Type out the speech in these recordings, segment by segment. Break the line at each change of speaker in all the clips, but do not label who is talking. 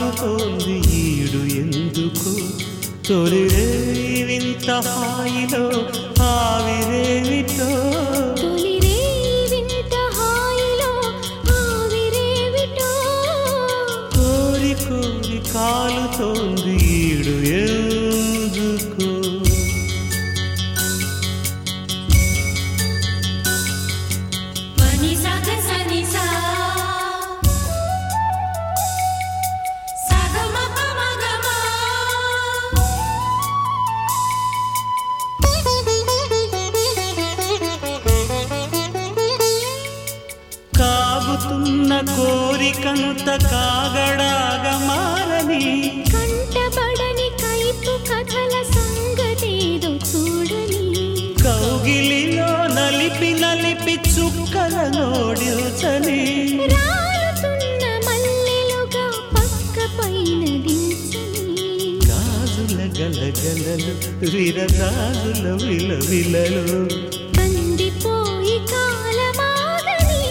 కాలుతోంది ఈడు ఎందుకు తొలి రేయి వింత హాయిలో ఆవిరేమిటో
తొలి రేవింత హాయిలో ఆవిరేవిటో
కోరి కోరి కాలుతోంది ఈడు ఎందుకు
పని సగ సని సా సగమ పమగమ
కాగుతున్న కోరికంత కాగడాగా మారని
కంటబడని కైపు కథల సంగతేదో చూడని
కౌగిలిలో నలిపి నలిపి చుక్కల నోడిల్చని
రాలుతున్న మల్లెలుగా పక్క పైన దించని
గాజుల గలగలలు విరగాజుల విలవిలలు
కందిపోయి కాలమాగని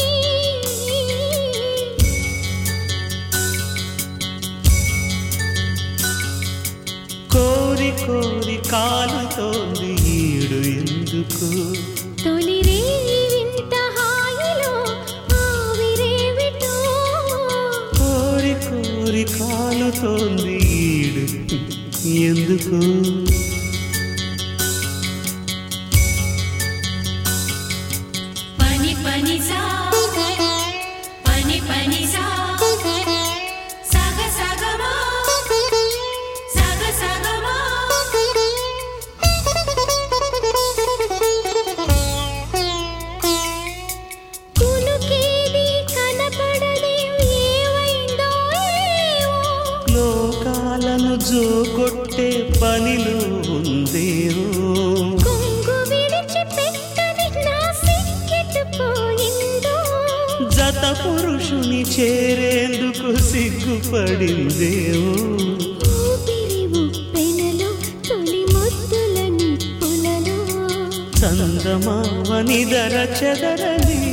కోరి కోరి కాలుతోంది ఈడు ఎందుకు
తొలి రేవింత హాయిలో ఆవిరేవిటో
కోరి కోరి కాలుతోంది ఈడు ఎందుకు
పని పని సా పని పని సా సగ సగమా సగ సగమా కునుకేది కనపడని ఏవైందో ఏవో
లోకాలను జోకొట్టే పనిలో ఉందేవో
కొంగు విడిచి పెట్టని నా సిక్కెట్టుపోయిందో
జత పురుషుని చేరేందుకు సిగ్గుపడిందేవో
ఊపిరి ఉప్పెనలో తొలి ముద్దుల నిప్పులలో
చందమామని దర చెదరని